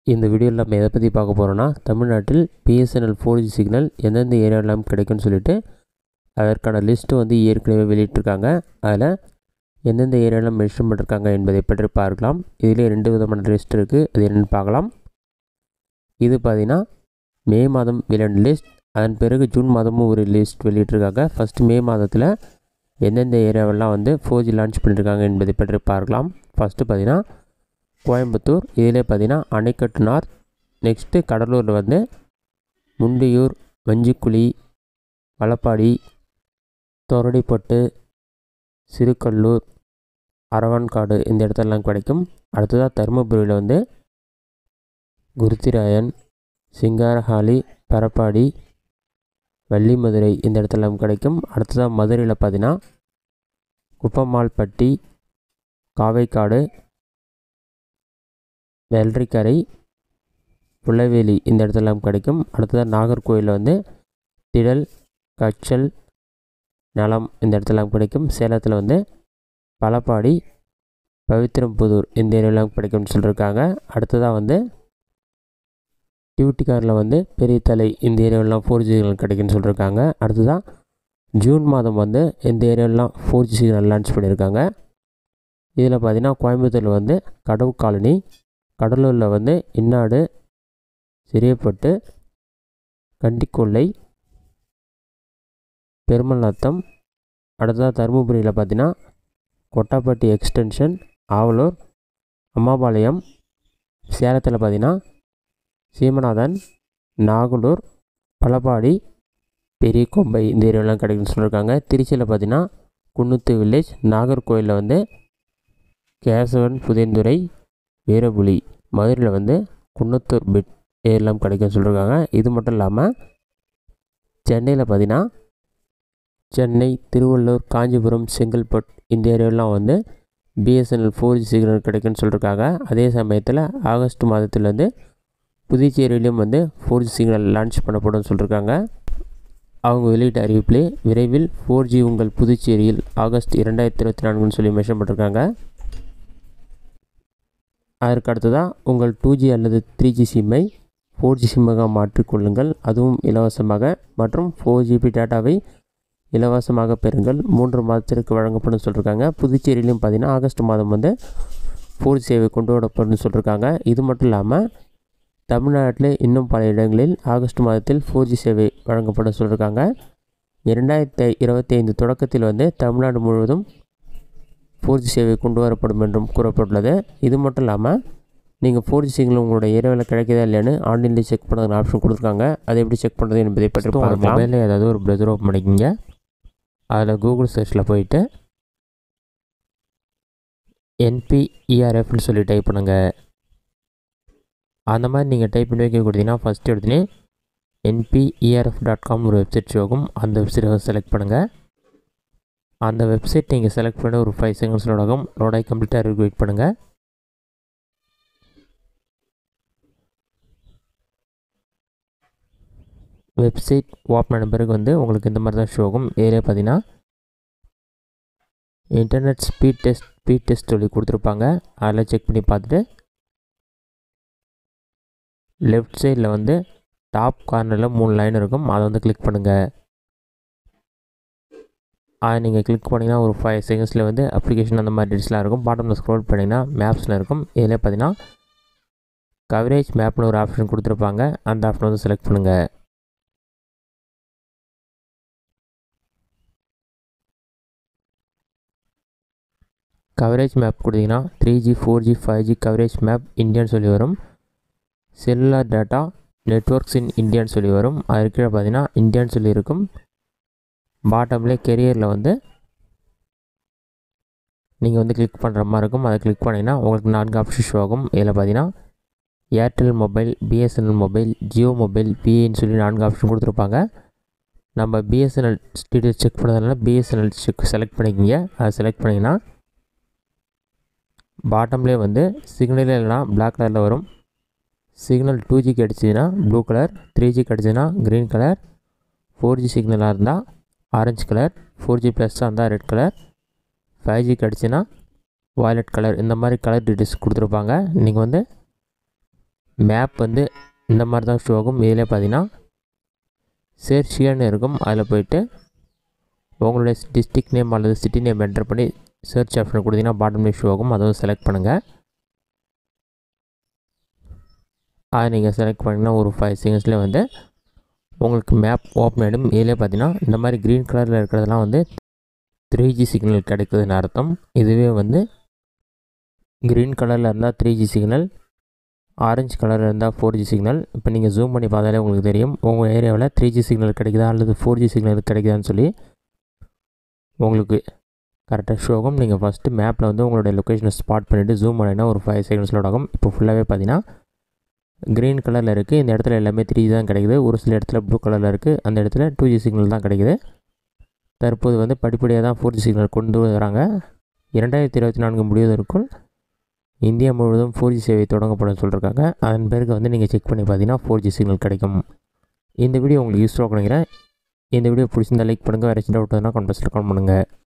இந்த வீடியோவில் நம்ம எதை பற்றி பார்க்க போகிறோன்னா தமிழ்நாட்டில் பிஎஸ்என்எல் ஃபோர் ஜி சிக்னல் எந்தெந்த ஏரியாவெல்லாம் கிடைக்கும்னு சொல்லிட்டு அதற்கான லிஸ்ட்டு வந்து ஏற்கனவே வெளியிட்டிருக்காங்க அதில் எந்தெந்த ஏரியாவில் மென்ஷன் பண்ணிருக்காங்க என்பதை பற்றி பார்க்கலாம் இதிலே ரெண்டு விதமான லிஸ்ட் இருக்குது அது என்னென்னு பார்க்கலாம் இது பார்த்திங்கன்னா மே மாதம் வெளியான லிஸ்ட் அதன் பிறகு ஜூன் மாதமும் ஒரு லிஸ்ட் வெளியிட்டிருக்காங்க ஃபஸ்ட்டு மே மாதத்தில் எந்தெந்த ஏரியாவெல்லாம் வந்து ஃபோர் ஜி லான்ச் பண்ணியிருக்காங்க என்பதை பற்றி பார்க்கலாம் ஃபஸ்ட்டு பார்த்திங்கன்னா கோயம்புத்தூர் இதிலே பார்த்திங்கன்னா அணைக்கட்டு நார்த் நெக்ஸ்ட்டு கடலூரில் வந்து முண்டியூர் மஞ்சுக்குழி வலப்பாடி தொரடிப்பட்டு சிறுகல்லூர் அரவன்காடு இந்த இடத்துலலாம் கிடைக்கும் அடுத்ததாக தருமபுரியில் வந்து குருத்திராயன் சிங்காரஹாலி பரப்பாடி வள்ளிமதுரை இந்த இடத்துலலாம் கிடைக்கும் அடுத்ததாக மதுரையில் பார்த்தீங்கன்னா குப்பமால்பட்டி காவைக்காடு வெள்ளரிக்கரை புள்ளவேலி இந்த இடத்துலலாம் கிடைக்கும் அடுத்ததாக நாகர்கோவிலில் வந்து திடல் கச்சல் நலம் இந்த இடத்துலலாம் கிடைக்கும் சேலத்தில் வந்து பலப்பாடி பவித்திரம்புதூர் இந்த ஏரியாலாம் கிடைக்கும்னு சொல்லியிருக்காங்க அடுத்ததாக வந்து டியூட்டிக்காரில் வந்து பெரிய தலை இந்த ஏரியாவெல்லாம் ஃபோர் ஜி சிக்னல் கிடைக்குன்னு சொல்லியிருக்காங்க அடுத்ததாக ஜூன் மாதம் வந்து இந்த ஏரியாவெல்லாம் ஃபோர் ஜி சிக்னல் லான்ச் பண்ணியிருக்காங்க இதில் பார்த்திங்கன்னா கோயம்புத்தூரில் வந்து கடவு காலனி கடலூரில் வந்து இன்னாடு சிறியப்பட்டு கண்டிக்கொள்ளை பெருமநத்தம் அடுத்ததாக தருமபுரியில் பார்த்தீங்கன்னா கொட்டாப்பட்டி எக்ஸ்டென்ஷன் ஆவலூர் அம்மாபாளையம் சேலத்தில் பார்த்தீங்கன்னா சீமநாதன் நாகலூர் பலப்பாடி பெரிய கொம்பை இந்த ஏரியாலாம் கிடைக்குன்னு சொல்லியிருக்காங்க திருச்சியில் பார்த்தீங்கன்னா குன்னூத்து வில்லேஜ் நாகர்கோயிலில் வந்து கேசவன் புதேந்துறை வீரபுலி மதுரையில் வந்து குன்னத்தூர் பிட் ஏரியாலாம் கிடைக்கும்னு சொல்லியிருக்காங்க இது மட்டும் இல்லாமல் சென்னையில் பார்த்தீங்கன்னா சென்னை திருவள்ளூர் காஞ்சிபுரம் செங்கல்பட் இந்த ஏரியாலாம் வந்து பிஎஸ்என்எல் ஃபோர் ஜி சிக்னல் கிடைக்குன்னு சொல்லியிருக்காங்க அதே சமயத்தில் ஆகஸ்ட் மாதத்துலேருந்து புதுச்சேரியிலையும் வந்து ஃபோர் ஜி சிக்னல் லான்ச் பண்ணப்படும் சொல்லியிருக்காங்க அவங்க வெளியிட்ட அறிவிப்பிலே விரைவில் ஃபோர் ஜி உங்கள் புதுச்சேரியில் ஆகஸ்ட் இரண்டாயிரத்தி இருபத்தி நான்குன்னு சொல்லி மென்ஷன் பண்ணிருக்காங்க அதற்கு அடுத்ததாக உங்கள் டூ ஜி அல்லது த்ரீ ஜி சிம்மை ஃபோர் ஜி சிம்மாக மாற்றிக்கொள்ளுங்கள் அதுவும் இலவசமாக மற்றும் ஃபோர் ஜிபி டேட்டாவை இலவசமாக பெறுங்கள் மூன்று மாதத்திற்கு வழங்கப்படும் சொல்லியிருக்காங்க புதுச்சேரியிலையும் பார்த்திங்கன்னா ஆகஸ்ட் மாதம் வந்து ஃபோர் ஜி சேவை கொண்டு வரப்படும் சொல்லியிருக்காங்க இது மட்டும் இல்லாமல் தமிழ்நாட்டில் இன்னும் பல இடங்களில் ஆகஸ்ட் மாதத்தில் ஃபோர் ஜி சேவை வழங்கப்படும் சொல்லியிருக்காங்க இரண்டாயிரத்தி இருபத்தி ஐந்து தொடக்கத்தில் வந்து தமிழ்நாடு முழுவதும் ஃபோர் ஜி சேவை கொண்டு வரப்படும் என்றும் கூறப்பட்டுள்ளது இது மட்டும் இல்லாமல் நீங்கள் ஃபோர் ஜி சிக்னல் உங்களோட ஏரியாவில் கிடைக்குதா இல்லையான்னு ஆன்லைனில் செக் பண்ணுறதுக்கு ஆப்ஷன் கொடுத்துருக்காங்க அதை எப்படி செக் பண்ணுறது என்பதை பற்றி பார்க்கலாம் மொபைலில் ஏதாவது ஒரு ப்ரௌசர் ஓப்பன் பண்ணிக்கிங்க அதில் கூகுள் சர்ச்சில் போயிட்டு என்பிஇஆர்எஃப்னு சொல்லி டைப் பண்ணுங்கள் அந்த மாதிரி நீங்கள் டைப் பண்ணி வைக்க கொடுத்தீங்கன்னா ஃபஸ்ட்டு எடுத்துனே என்பிஇஆர்எஃப் டாட் காம் ஒரு வெப்சைட் ஷோகும் அந்த வெப்சைட்டை செலக்ட் பண்ணுங்கள் அந்த வெப்சைட் நீங்கள் செலக்ட் பண்ண ஒரு ஃபைவ் செகண்ட்ஸ் லோட் ஆகும் லோட் ஆகி கம்ப்ளீட்டாக இருக்கு வெயிட் பண்ணுங்கள் வெப்சைட் ஓப்பன் ஆன பிறகு வந்து உங்களுக்கு இந்த மாதிரி தான் ஷோ ஆகும் ஏரியா பார்த்தீங்கன்னா internet speed test speed test சொல்லி கொடுத்துருப்பாங்க அதில் செக் பண்ணி பார்த்துட்டு லெஃப்ட் சைடில் வந்து டாப் கார்னரில் மூணு லைன் இருக்கும் அதை வந்து கிளிக் பண்ணுங்கள் அதை நீங்கள் கிளிக் பண்ணிங்கன்னா ஒரு ஃபைவ் செகண்ட்ஸில் வந்து அப்ளிகேஷன் அந்த மாதிரி டீட்ஸ்லாம் இருக்கும் பாட்டமில் ஸ்க்ரோல் பண்ணிங்கன்னா மேப்ஸில் இருக்கும் இதில் பார்த்தீங்கன்னா கவரேஜ் மேப்னு ஒரு ஆப்ஷன் கொடுத்துருப்பாங்க அந்த ஆப்ஷன் வந்து செலக்ட் பண்ணுங்கள் கவரேஜ் மேப் கொடுத்தீங்கன்னா three G four G five G coverage map இந்தியான்னு சொல்லி வரும் செல்லுலார் டேட்டா நெட்ஒர்க்ஸ் இன் இந்தியான்னு சொல்லி வரும் அது கீழே பார்த்தீங்கன்னா இந்தியான்னு சொல்லி இருக்கும் பாட்டம்லேயே கெரியரில் வந்து நீங்கள் வந்து கிளிக் பண்ணுற மாதிரி இருக்கும் அதை கிளிக் பண்ணிங்கன்னா உங்களுக்கு நான்கு ஆப்ஷன் ஷோ ஆகும் இதில் பார்த்தீங்கன்னா Airtel mobile BSNL mobile Jio mobile பிஏன்னு சொல்லி நான்கு ஆப்ஷன் கொடுத்துருப்பாங்க நம்ம பிஎஸ்என்எல் டீட்டெயில்ஸ் செக் பண்ணதுனால பிஎஸ்என்எல் செக் செலக்ட் பண்ணிக்கிங்க அதை செலக்ட் பண்ணிங்கன்னா பாட்டம்லேயே வந்து சிக்னல் இல்லைனா பிளாக் கலரில் வரும் சிக்னல் டூ ஜி கிடச்சிதுன்னா ப்ளூ கலர் த்ரீ ஜி கிடச்சிதுன்னா க்ரீன் கலர் ஃபோர் ஜி சிக்னலாக இருந்தால் ஆரஞ்சு கலர் ஃபோர் ஜி ப்ளஸ்ஸாக இருந்தால் ரெட் கலர் ஃபைவ் ஜி கிடச்சின்னா வயலட் கலர் இந்த மாதிரி கலர் டீட்டெயில்ஸ் கொடுத்துருப்பாங்க நீங்கள் வந்து மேப் வந்து இந்த மாதிரி தான் ஷோ ஆகும் இதில் பார்த்தீங்கன்னா சர்ச்சியான்னு இருக்கும் அதில் போயிட்டு உங்களுடைய டிஸ்ட்ரிக் நேம் அல்லது சிட்டி நேம் என்டர் பண்ணி சர்ச் ஆப்ஷன் கொடுத்தீங்கன்னா பாட்டம்லேயே ஷோ ஆகும் அதை செலக்ட் பண்ணுங்கள் அதை நீங்கள் செலக்ட் பண்ணிங்கன்னா ஒரு ஃபைவ் செகண்ட்ஸ்லேயே வந்து உங்களுக்கு மேப் ஓப்பன் ஆகிடும் இதிலே பார்த்தீங்கன்னா இந்த மாதிரி க்ரீன் கலரில் இருக்கிறதெல்லாம் வந்து த்ரீ ஜி சிக்னல் கிடைக்குதுன்னு அர்த்தம் இதுவே வந்து க்ரீன் கலரில் இருந்தால் த்ரீ ஜி சிக்னல் ஆரஞ்சு கலரில் இருந்தால் ஃபோர் ஜி சிக்னல் இப்போ நீங்கள் ஜூம் பண்ணி பார்த்தாலே உங்களுக்கு தெரியும் உங்கள் ஏரியாவில் த்ரீ ஜி சிக்னல் கிடைக்குதா அல்லது ஃபோர் ஜி சிக்னல் கிடைக்குதான்னு சொல்லி உங்களுக்கு கரெக்டாக ஷோ ஆகும் நீங்கள் ஃபஸ்ட்டு மேப்பில் வந்து உங்களுடைய லொக்கேஷனை ஸ்பாட் பண்ணிவிட்டு ஜூம் பண்ணினா ஒரு ஃபைவ் செகண்ட்ஸ் லோட் ஆகும் இப்போ ஃபுல்லாகவே பார்த்தீங்கன்னா க்ரீன் கலரில் இருக்குது இந்த இடத்துல எல்லாமே த்ரீ ஜி தான் கிடைக்குது ஒரு சில இடத்துல ப்ளூ கலரில் இருக்குது அந்த இடத்துல டூ ஜி சிக்னல் தான் கிடைக்குது தற்போது வந்து படிப்படியாக தான் ஃபோர் ஜி சிக்னல் கொண்டு வராங்க இரண்டாயிரத்தி இருபத்தி நான்கு முடிவதற்குள் இந்தியா முழுவதும் ஃபோர் ஜி சேவை தொடங்கப்படும் சொல்லியிருக்காங்க அதன் பிறகு வந்து நீங்கள் செக் பண்ணி பார்த்தீங்கன்னா ஃபோர் ஜி சிக்னல் கிடைக்கும் இந்த வீடியோ உங்களுக்கு யூஸ்ஃபுல்லாக நினைக்கிறேன் இந்த வீடியோ பிடிச்சிருந்தா லைக் பண்ணுங்கள் வேறு ஏதாச்சும் டவுட் இருந்தால் கமெண்ட் பண்ணுங்கள்